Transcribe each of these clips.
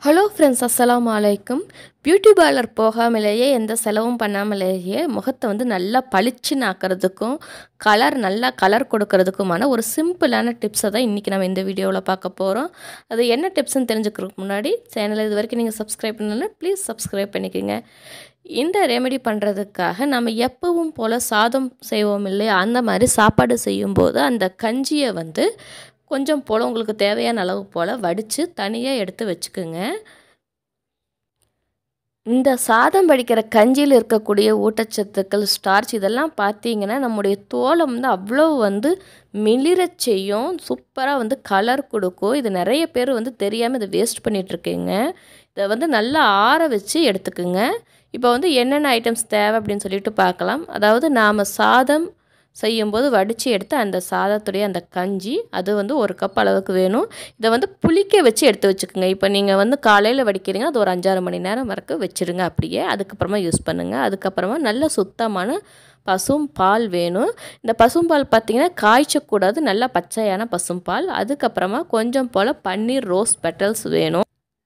hello friends அஸ்ஸலாமு அலைக்கும் beauty parlour போகாமலேயே எந்த செலவும் பண்ணாமலேயே முகத்தை வந்து நல்லா பளிச்சுன்னு ஆக்கிறதுக்கும் கலர் நல்லா கலர் கொடுக்கறதுக்குமான ஒரு சிம்பிளான டிப்ஸை தான் இன்றைக்கி நம்ம இந்த வீடியோவில் பார்க்க போகிறோம் அது என்ன டிப்ஸ்னு தெரிஞ்சுக்கிறதுக்கு முன்னாடி சேனலை இது வரைக்கும் நீங்கள் சப்ஸ்கிரைப் பண்ணலாம் ப்ளீஸ் சப்ஸ்கிரைப் பண்ணிக்கோங்க இந்த ரெமெடி பண்ணுறதுக்காக நம்ம எப்பவும் போல் சாதம் செய்வோம் இல்லையா அந்த மாதிரி சாப்பாடு செய்யும்போது அந்த கஞ்சியை வந்து கொஞ்சம் போல் உங்களுக்கு தேவையான அளவு போல் வடித்து தனியாக எடுத்து வச்சுக்கோங்க இந்த சாதம் வடிக்கிற கஞ்சியில் இருக்கக்கூடிய ஊட்டச்சத்துக்கள் ஸ்டார்ச் இதெல்லாம் பார்த்தீங்கன்னா நம்முடைய தோலை வந்து அவ்வளோ வந்து மிளிரச் செய்யும் சூப்பராக வந்து கலர் கொடுக்கும் இது நிறைய பேர் வந்து தெரியாமல் இதை வேஸ்ட் பண்ணிகிட்ருக்கீங்க இதை வந்து நல்லா ஆற வச்சு எடுத்துக்குங்க இப்போ வந்து என்னென்ன ஐட்டம்ஸ் தேவை அப்படின்னு சொல்லிட்டு பார்க்கலாம் அதாவது நாம் சாதம் செய்யும்போது வடித்து எடுத்து அந்த சாதத்துடைய அந்த கஞ்சி அது வந்து ஒரு கப் அளவுக்கு வேணும் இதை வந்து புளிக்க வச்சு எடுத்து வச்சுக்கோங்க இப்போ நீங்கள் வந்து காலையில் வடிக்கிறீங்க அது ஒரு அஞ்சாறு மணி நேரம் வரைக்கும் வச்சுருங்க அப்படியே அதுக்கப்புறமா யூஸ் பண்ணுங்கள் அதுக்கப்புறமா நல்ல சுத்தமான பசும் பால் வேணும் இந்த பசும்பால் பார்த்திங்கன்னா காய்ச்சக்கூடாது நல்லா பச்சையான பசும்பால் அதுக்கப்புறமா கொஞ்சம் போல் பன்னீர் ரோஸ் பெட்டல்ஸ் வேணும்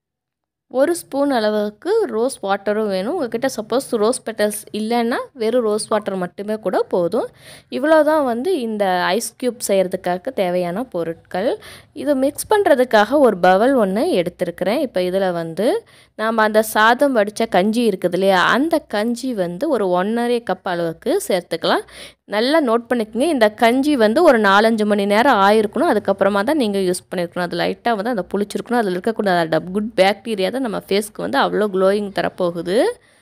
ஒரு ஸ்பூன் அளவுக்கு ரோஸ் வாட்டரும் வேணும் உங்ககிட்ட சப்போஸ் ரோஸ் பெட்டல்ஸ் இல்லைன்னா வெறும் ரோஸ் வாட்டர் மட்டுமே கூட போதும் இவ்வளோ தான் வந்து இந்த ஐஸ் க்யூப் செய்கிறதுக்காக தேவையான பொருட்கள் இதை மிக்ஸ் பண்ணுறதுக்காக ஒரு பவல் ஒன்று எடுத்திருக்கிறேன் இப்போ இதில் வந்து நாம் அந்த சாதம் வடித்த கஞ்சி இருக்குது இல்லையா அந்த கஞ்சி வந்து ஒரு ஒன்றரை கப் அளவுக்கு சேர்த்துக்கலாம் நல்லா நோட் பண்ணிக்கோங்க இந்த கஞ்சி வந்து ஒரு நாலஞ்சு மணி நேரம் ஆயிருக்கணும் அதுக்கப்புறமா தான் நீங்கள் யூஸ் பண்ணியிருக்கணும் அது லைட்டாக வந்து அந்த புளிச்சிருக்கணும் அதில் இருக்கக்கூடிய அந்த குட் பேக்டீரியா தான் நம்ம ஃபேஸ்க்கு வந்து அவ்வளோ க்ளோயிங் தரப்போகுது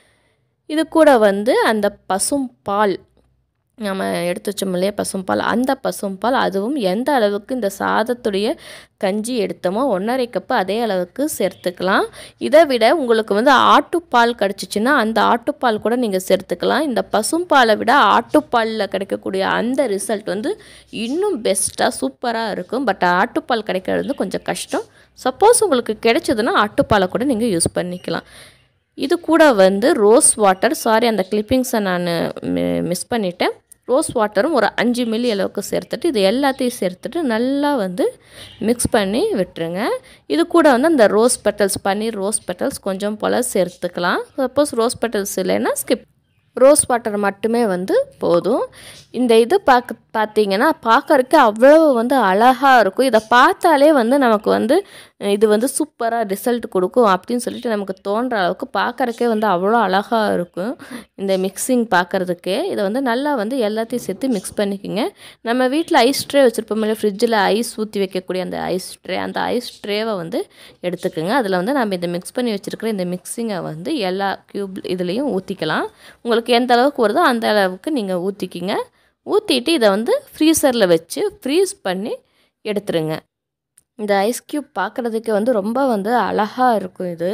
இது கூட வந்து அந்த பசும் பால் நம்ம எடுத்து வச்சோம் இல்லையா பசும்பால் அந்த பசும்பால் அதுவும் எந்த அளவுக்கு இந்த சாதத்துடைய கஞ்சி எடுத்தோமோ ஒன்றரை கப்பு அதே அளவுக்கு சேர்த்துக்கலாம் இதை விட உங்களுக்கு வந்து ஆட்டுப்பால் கிடச்சிச்சின்னா அந்த ஆட்டுப்பால் கூட நீங்கள் சேர்த்துக்கலாம் இந்த பசும்பாலை விட ஆட்டுப்பாலில் கிடைக்கக்கூடிய அந்த ரிசல்ட் வந்து இன்னும் பெஸ்ட்டாக சூப்பராக இருக்கும் பட் ஆட்டுப்பால் கிடைக்கிறது வந்து கொஞ்சம் கஷ்டம் சப்போஸ் உங்களுக்கு கிடைச்சதுன்னா ஆட்டுப்பாலை கூட நீங்கள் யூஸ் பண்ணிக்கலாம் இது கூட வந்து ரோஸ் வாட்டர் சாரி அந்த கிளிப்பிங்ஸை நான் மிஸ் பண்ணிட்டேன் ரோஸ் வாட்டரும் ஒரு அஞ்சு மில்லி அளவுக்கு சேர்த்துட்டு இது எல்லாத்தையும் சேர்த்துட்டு நல்லா வந்து மிக்ஸ் பண்ணி விட்டுருங்க இது கூட வந்து அந்த ரோஸ் பெட்டல்ஸ் பன்னீர் ரோஸ் பெட்டல்ஸ் கொஞ்சம் போல் சேர்த்துக்கலாம் சப்போஸ் ரோஸ் பெட்டல்ஸ் இல்லைன்னா ஸ்கிப் ரோஸ் வாட்டர் மட்டுமே வந்து போதும் இந்த இது பார்க்க பார்த்தீங்கன்னா பார்க்கறக்கு அவ்வளோ வந்து அழகாக இருக்கும் இதை பார்த்தாலே வந்து நமக்கு வந்து இது வந்து சூப்பராக ரிசல்ட் கொடுக்கும் அப்படின்னு சொல்லிட்டு நமக்கு தோன்ற அளவுக்கு பார்க்கறக்கே வந்து அவ்வளோ அழகாக இருக்கும் இந்த மிக்சிங் பார்க்குறதுக்கே இதை வந்து நல்லா வந்து எல்லாத்தையும் சேர்த்து மிக்ஸ் பண்ணிக்கோங்க நம்ம வீட்டில் ஐஸ் ட்ரே வச்சுருப்போம் இல்லை ஃப்ரிட்ஜில் ஐஸ் ஊற்றி வைக்கக்கூடிய அந்த ஐஸ் ட்ரே அந்த ஐஸ் ட்ரேவை வந்து எடுத்துக்கோங்க அதில் வந்து நம்ம இந்த மிக்ஸ் பண்ணி வச்சுருக்கிற இந்த மிக்ஸிங்கை வந்து எல்லா க்யூப் இதுலேயும் ஊற்றிக்கலாம் உங்களுக்கு எந்த அளவுக்கு வருதோ அந்த அளவுக்கு நீங்கள் ஊற்றிக்கிங்க ஊற்றிட்டு இதை வந்து ஃப்ரீசரில் வச்சு ஃப்ரீஸ் பண்ணி எடுத்துருங்க இந்த ஐஸ் க்யூப் பார்க்குறதுக்கு வந்து ரொம்ப வந்து அழகாக இருக்கும் இது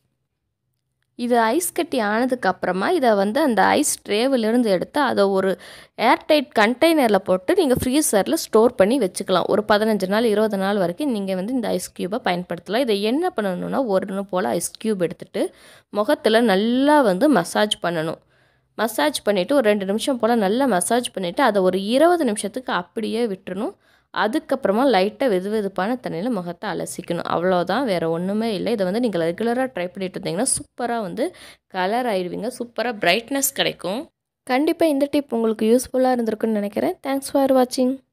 இது ஐஸ் கட்டி ஆனதுக்கப்புறமா இதை வந்து அந்த ஐஸ் ட்ரேவிலிருந்து எடுத்து அதை ஒரு ஏர்டைட் கண்டெய்னரில் போட்டு நீங்கள் ஃப்ரீசரில் ஸ்டோர் பண்ணி வச்சுக்கலாம் ஒரு பதினஞ்சு நாள் இருபது நாள் வரைக்கும் நீங்கள் வந்து இந்த ஐஸ் க்யூபை பயன்படுத்தலாம் இதை என்ன பண்ணணுன்னா ஒன்று போல் ஐஸ் க்யூப் எடுத்துகிட்டு முகத்தில் நல்லா வந்து மசாஜ் பண்ணணும் மசாஜ் பண்ணிவிட்டு ஒரு ரெண்டு நிமிஷம் போல் நல்லா மசாஜ் பண்ணிவிட்டு அதை ஒரு இருபது நிமிஷத்துக்கு அப்படியே விட்டுறணும் அதுக்கப்புறமா லைட்டாக வெது வெதுப்பான தண்ணியில் முகத்தை அலசிக்கணும் அவ்வளோதான் வேறு ஒன்றுமே இல்லை இதை வந்து நீங்கள் ரெகுலராக ட்ரை பண்ணிட்டு இருந்தீங்கன்னா சூப்பராக வந்து கலர் ஆயிடுவீங்க சூப்பராக பிரைட்னஸ் கிடைக்கும் கண்டிப்பாக இந்த டிப் உங்களுக்கு யூஸ்ஃபுல்லாக இருந்திருக்குன்னு நினைக்கிறேன் தேங்க்ஸ் ஃபார் வாட்சிங்